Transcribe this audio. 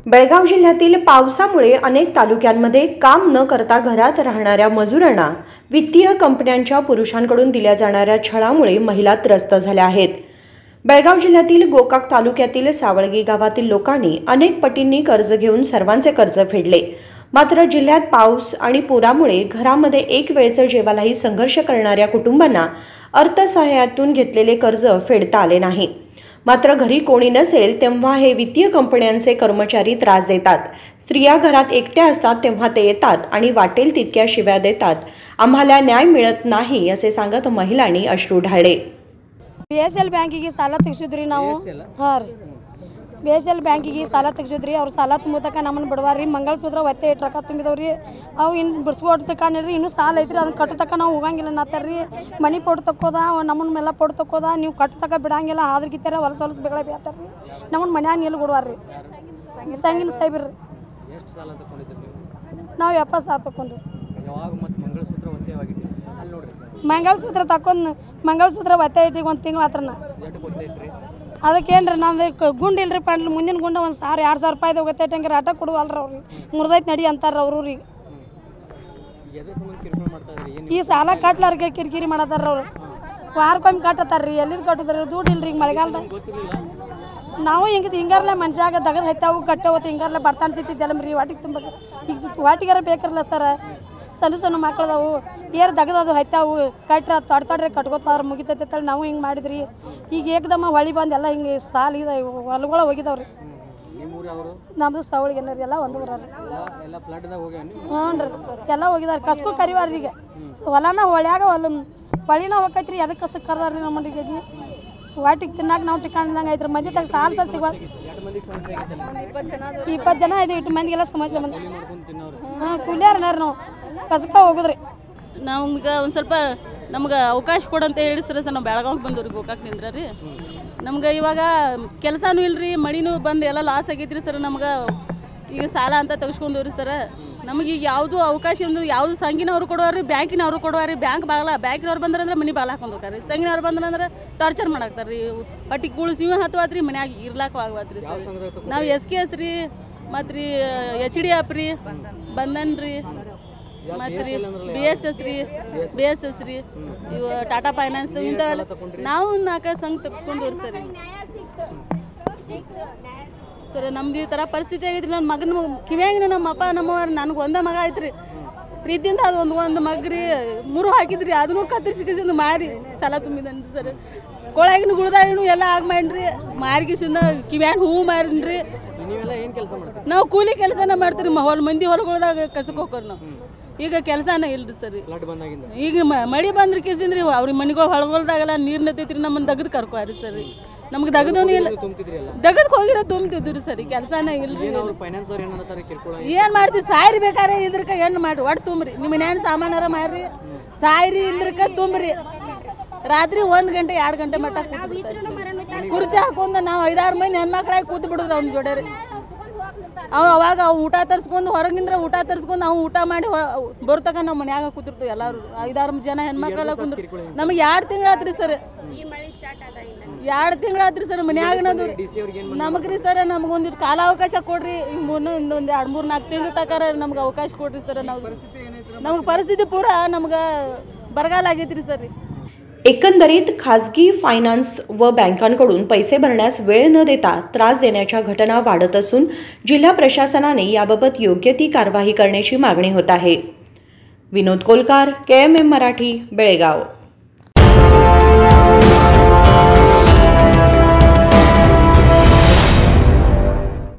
बेळगाव जिल्ह्यातील पावसामुळे अनेक तालुक्यांमध्ये काम न करता घरात राहणाऱ्या मजुरांना वित्तीय कंपन्यांच्या पुरुषांकडून दिल्या जाणाऱ्या छळामुळे महिला त्रस्त झाल्या आहेत बेळगाव जिल्ह्यातील गोकाक तालुक्यातील सावळगी गावातील लोकांनी अनेक पटींनी कर्ज घेऊन सर्वांचे कर्ज फेडले मात्र जिल्ह्यात पाऊस आणि पुरामुळे घरामध्ये एक वेळचं जेवायलाही संघर्ष करणाऱ्या कुटुंबांना अर्थसहाय्यातून घेतलेले कर्ज फेडता आले नाही मात्र घरी कोणी नसेल तेव्हा हे वित्तीय कंपन्यांचे कर्मचारी त्रास देतात स्त्रिया घरात एकट्या असतात तेव्हा ते येतात आणि वाटेल तितक्या शिव्या देतात आम्हाला न्याय मिळत नाही असे सांगत महिलांनी अश्रू ढाळले ಬಿ ಎಸ್ ಎಲ್ ಬ್ಯಾಂಕಿಗೆ ಸಾಲ ತೆಗ್ಸಿದ್ರಿ ನಾವು ಹಾಂ ರೀ ಬಿ ಎಸ್ ಎಲ್ ಬ್ಯಾಂಕಿಗೆ ಸಾಲ ತೆಗ್ಸಿದ್ರಿ ಅವ್ರು ಸಾಲ ತುಂಬತಕ್ಕ ನಮ್ಮನ್ನು ಬಿಡವಾರ್ರಿ ಮಂಗళಸೂತ್ರ ಒತ್ತೆ ಇಟ್ಟು ರೊಕ್ಕ ತುಂಬಿದವ್ರಿ ಅವು ಇನ್ನು ಬಿಡ್ಸ್ಕೊಟ್ಟು ಕಾಣಿರಿ ಇನ್ನೂ ಸಾಲ ಐತ್ರಿ ಅದನ್ನ ಕಟ್ಟತಕ್ಕ ನಾವು ಹೋಗಂಗಿಲ್ಲ ನಾತಾರ್ರಿ ಮನಿ ಪೋಟ್ ತಕ್ಕೋದ ನಮ್ಮನ್ನ ಮೇಲೆ ಪೋಟ್ ತಕ್ಕೋದ ನೀವು ಕಟ್ಟತಕ್ಕ ಬಿಡಂಗಿಲ್ಲ ಆದ್ರ ಗಿತ್ತಾರ ಹೊಲಸ ಹೊಲಸ ಬೆಳೆ ಬೇತಾರ್ರಿ ನಮ್ಮನ್ನ ಮನ್ಯಾಗ ನಿಲ್ ಬಿಡುವಾರ್ರಿ ಸಂಗಿನ ಸಾಯ್ಬಿರ್ರಿ ಎಷ್ಟು ಸಾಲ ತಗೊಂಡಿದ್ರಿ ನೀವು ನಾವು ಎಪ್ಪತ್ತು ಸಾಲ ತಕೊಂಡ್ರಿ ಯಾವಾಗ ಮತ್ತು ಮಂಗಳಸೂತ್ರ ಒಂದೇವಾಗಿತ್ತು ಅಲ್ಲಿ ನೋಡ್ರಿ ಮಂಗళಸೂತ್ರ ತಕೊಂಡು ಮಂಗళಸೂತ್ರ ಒತ್ತೆ ಇಟ್ಟಿಗೆ ಒಂದು ತಿಂಗಳು ಹತ್ರನ ಎಷ್ಟು ಗೊತ್ತೈತ್ರಿ ಅದಕ್ಕೇನ್ರಿ ನಂದು ಕ- ಗುಂಡ್ ಇಲ್ರಿ ಪಂಡ್ಲಿ ಮುಂದಿನ ಗುಂಡ ಒಂದು ಸಾವಿರ ಎರಡು ಸಾವಿರ ರೂಪಾಯಿ ಹೋಗತ್ತೈತೆ ಆಟ ಕೊಡುವಲ್ರಿ ಅವ್ರಿಗೆ ಮುರ್ದೈತೆ ನಡಿ ಅಂತಾರ ಅವರು ರೀ ಈಗ ಎದ್ರ ಸಂಬಂಧ ಕಿರ್ಕೊಂಡ್ ಮಾಡ್ತಾ ಇದ್ರಿ ಏನು ಈ ಸಾಲ ಕಟ್ಲಾರ್ಗೆ ಕಿರಿಕಿರಿ ಮಾಡತ್ತಾರ ಅವ್ರು ವಾರಕ್ಕೊಮ್ಮೆ ಕಟ್ಟತ್ತಾರ ರೀ ಎಲ್ಲಿದ್ ಕಟ್ಟುದ್ರಿ ದುಡ್ಡು ಇಲ್ರಿ ಈಗ ಮಳೆಗಾಲದಾಗ ಗೊತ್ತಿರಲಿಲ್ಲ ನಾವು ಹಿಂಗೆ ಹಿಂಗಾರ್ಲೆ ಮನ್ಷಾಗ ದಗದ್ ಹೈತಾವು ಕಟ್ಟವತ್ತು ಹಿಂಗಾರ್ಲೆ ಬರ್ತಾನೆ ಸಿಗ್ತಿ ಜಲಮ್ ರೀ ವಾಟಿಗೆ ತುಂಬ ಈಗ ವಾಟಿಗಾರ ಬೇಕಿರಲ್ಲ ಸರ ಸಣ್ಣ ಸಣ್ಣ ಮಕ್ಳದಾವು ಏರ್ ದಗದದು ಹೈತಾವು ಕಟ್ರ ತೊಡ್ ತೊಡ್ರೆ ಕಟ್ಕೋತ ಹೋದ್ರೆ ಮುಗಿತೈತೆ ಅಂತೇಳಿ ನಾವು ಹಿಂಗೆ ಮಾಡಿದ್ರಿ ಈಗ ಏಕದಮ್ಮ ಹೊಳಿ ಬಂದು ಎಲ್ಲ ಹಿಂಗೆ ಸಾಲ ಇದೆ ಹೊಲಗಳ ಹೋಗಿದಾವ್ರಿ ನಿಮ್ಮ ಊರು ಅವರು ನಮ್ದು ಸವಳಿಗೆ ರೀ ಎಲ್ಲ ಒಂದು ಊರ ಎಲ್ಲ ಎಲ್ಲ ಫ್ಲಾಟ್ದಾಗ ಹೋಗ್ಯಾವ ನೀವು ಹ್ಞೂ ರೀ ಎಲ್ಲ ಹೋಗಿದಾರೆ ಕಸ್ಕು ಕರಿವಾರ್ರಿ ಈಗ ಹೊಲನ ಹೊಳ್ಯಾಗ ಹೊಲ ಹೊಳಿನ ಹೋಗೈತ್ರಿ ಎದಕ್ಕೆ ಕಸಕ್ಕೆ ಕರ್ದಾರ್ರಿ ನಮ್ಮ ಮಂದಿಗೆ ವಾಟಿಗೆ ತಿನ್ನಾಕ ನಾವು ಟಿಕಾಣ್ದಂಗೆ ಐತ್ರಿ ಮಂದಿ ತಗ ಸಾಲ ಸಹ ಸಿಗೋ ಎರಡು ಮಂದಿಗೆ ಸಮಸ್ಯೆ ಆಗೈತಲ್ಲ ಇಪ್ಪತ್ತು ಜನ ಇದೆ ಇಟ್ಟು ಮಂದಿಗೆಲ್ಲ ಸಮಸ್ಯೆ ಬಂದ ಕೂಲಿ ಮಾಡ್ಕೊಂಡು ತಿನ್ನೋರು ಹಾಂ ಕೂಲಿಯಾರನಾರ ನಾವು ಕಸಕ ಹೋಗುದ್ರಿ ನಮ್ಗೆ ಒಂದು ಸ್ವಲ್ಪ ನಮ್ಗೆ ಅವಕಾಶ ಕೊಡಂತ ಹೇಳಿ ಸರ್ ನಾವು ಬೆಳಗಾವಿಗೆ ಬಂದವ್ರಿ ಗೋಕಾಕ್ನಿಂದ್ರ ರೀ ನಮ್ಗೆ ಇವಾಗ ಕೆಲಸನೂ ಇಲ್ರಿ ಮಳಿನೂ ಬಂದು ಎಲ್ಲ ಲಾಸ್ ಆಗೈತ್ರಿ ಸರ್ ನಮ್ಗೆ ಈಗ ಸಾಲ ಅಂತ ತೆಗೆಸ್ಕೊಂಡವ್ರಿ ಸರ್ ನಮಗೆ ಈಗ ಯಾವುದು ಅವಕಾಶ ಒಂದು ಯಾವುದು ಸಂಘಿನವ್ರು ಕೊಡುವಾರಿ ಬ್ಯಾಂಕಿನವ್ರು ಕೊಡುವಾರಿ ಬ್ಯಾಂಕ್ ಬಾಗಲ ಬ್ಯಾಂಕಿನವ್ರು ಬಂದ್ರಂದ್ರೆ ಮನೆ ಬಾಗಿಲು ಹಾಕೊಂಡು ಹೋಗ್ತಾರೆ ಸಂಘಿನವ್ರು ಬಂದ್ರಂದ್ರೆ ಟಾರ್ಚರ್ ಮಾಡಾಕ್ತಾರೆ ರೀ ಹೊಟ್ಟಿ ಕೂಳು ಸಿಂಹ ಹತ್ತುವಾತ್ರಿ ಮನ್ಯಾಗ ಇರ್ಲಾಕ ಆಗ್ವಾತ್ರಿ ಯಾವ ಸರ್ ಸಂಘದಾಗ ತಗೊಂಡ್ ನಾವು ಎಸ್ ಕೆ ಎಸ್ ರೀ ಮತ್ತು ರೀ ಎಚ್ ಡಿ ಎಫ್ ರೀ ಬಂಧನ್ ರೀ ಮತ್ತು ರೀ ಬಿ ಎಸ್ ಎಸ್ ರೀ ಬಿ ಎಸ್ ಎಸ್ ರೀ ಇವು ಟಾಟಾ ಫೈನಾನ್ಸ್ ಇಂಥವೆಲ್ಲ ನಾವು ನಾಲ್ಕು ಸಂಘ ತಗ್ಸ್ಕೊಂಡ್ರಿ ಸರ್ ಸರ್ ನಮ್ದು ಈ ಥರ ಪರಿಸ್ಥಿತಿ ಆಗೈತ್ರಿ ನನ್ನ ಮಗನ ಕಿವ್ಯಾಂಗ ನಮ್ಮ ಅಪ್ಪ ನಮ್ಮವ್ರ ನನಗೆ ಒಂದೇ ಮಗ ಐತ್ರಿ ಪ್ರೀತಿಯಿಂದ ಅದು ಒಂದು ಒಂದು ಮಗ್ರಿ ಮೂರು ಹಾಕಿದ್ರಿ ಅದನ್ನು ಕತ್ತರಿಸಿಕಿಸಿಂದ ಮಾರಿ ಸಾಲ ತುಂಬಿದನ್ರಿ ಸರ್ ಕೊಳಗಿನ ಗುಳ್ದಾಗಿನೂ ಎಲ್ಲ ಆಗ ಮಾಡ್ರಿ ಮಾರಿಕಿಸಿಂದ ಕಿವ್ಯಾನ ಹೂವು ಮಾರಿನ್ರಿ ನೀವೆಲ್ಲ ಏನು ಕೆಲಸ ಮಾಡ್ತೀರಿ ನಾವು ಕೂಲಿ ಕೆಲಸನ ಮಾಡ್ತೀರಿ ಮ- ಹೊಲ ಮಂದಿ ಹೊಲಗಳ್ದಾಗ ಕಸಕ್ಕೆ ಹೋಗೋರು ನಾವು ಈಗ ಕೆಲಸನ ಇಲ್ರಿ ಸರ್ ಫ್ಲಾಟ್ ಬಂದಾಗಿಂದ ಈಗ ಮ- ಮಳಿ ಬಂದ್ರೆ ಕೇಸಿಂದ್ರಿ ಅವ್ರ ಮನೆಗಳು ಹೊಲಗಳ್ದಾಗೆಲ್ಲ ನೀರು ನತ್ತೈತ್ರಿ ನಮ್ಮನ್ನ ದಗದ್ ಕರ್ಕೋರಿ ಸರ್ ನಮ್ಗೆ ದಗದೂ ಇಲ್ಲ ತುಂಬ್ತಿದ್ರಿ ಎಲ್ಲ ದಗದ್ಗೆ ಹೋಗಿರೋ ತುಂಬ್ತಿದ್ರಿ ಸರ್ ಕೆಲಸನ ಇಲ್ರಿ ಏನು ಅವ್ರು ಫೈನಾನ್ಸ್ ಅವ್ರು ಏನಂತಾರೆ ಕಿರ್ಕೊಳ ಏನ್ ಮಾಡ್ತೀರಿ ಸಾಯ್ರಿ ಬೇಕಾರೆ ಇದ್ರಕ ಏನು ಮಾಡ್ರಿ ಒಟ್ಟು ತುಂಬ್ರಿ ನಿಮ್ಮ ಮನ್ಯಾನ ಸಾಮಾನಾರ ಮಾರ್ರಿ ಸಾಯ್ರಿ ಇಲ್ದ್ರಕ ತುಂಬ್ರಿ ರಾತ್ರಿ ಒಂದ್ ಗಂಟೆ ಎರಡು ಗಂಟೆ ಮಟ್ಟ ಕೂತ್ ಬಿಡ್ತಾರೆ ಸರ್. ಕುರ್ಚಿ ಹಾಕೊಂಡ್ ನಾವು ಐದಾರು ಮಂದಿ ಹೆಣ್ಮಕ್ಳಾಗಿ ಕೂತ್ ಬಿಡುದ್ರಿ ಅವ್ನ ಜೋಡಿ ರೀ ಅವ ಅವಾಗ ಅವ್ ಊಟ ತರ್ಸ್ಕೊಂಡು ಹೊರಗಿಂದ್ರ ಊಟ ತರ್ಸ್ಕೊಂಡು ನಾವು ಊಟ ಮಾಡಿ ಬರ್ತಕ ನಾವು ಮನ್ಯಾಗ ಕೂತಿರ್ತೀವಿ ಎಲ್ಲಾರು ಐದಾರು ಜನ ಹೆಣ್ಮಕ್ಳೆಲ್ಲ ಕುಂದ್ರು ನಮಗೆ ಎರಡು ತಿಂಗಳಾತ್ರಿ ಸರ್ ಎರಡು ತಿಂಗಳಾತ್ರಿ ಸರ್ ಮನ್ಯಾಗ ಡಿ ಸಿ ಅವ್ರಿಗೆ ಏನು ನಮಗ್ರಿ ಸರ್ ನಮಗೊಂದಿಟ್ಟು ಕಾಲಾವಕಾಶ ಕೊಡ್ರಿ ಈಗ ಮುನ್ನೊಂದು ಒಂದು ಎರಡು ಮೂರು ನಾಲ್ಕು ತಿಂಗಳು ತಕಾರ ನಮ್ಗೆ ಅವಕಾಶ ಕೊಡ್ರಿ ಸರ್ ನಾವು ನಮ್ಗೆ ಪರಿಸ್ಥಿತಿ ಪೂರ नमगा बरगाल ಆಗೈತ್ರಿ ಸರ್ एकंदरीत खाजगी फायनान्स व बँकांकडून पैसे भरण्यास वेळ न देता त्रास देण्याच्या घटना वाढत असून जिल्हा प्रशासनाने याबाबत योग्य ती कारवाई करण्याची मागणी होत आहे विनोद कोलकार के एम एम मराठी बेळगाव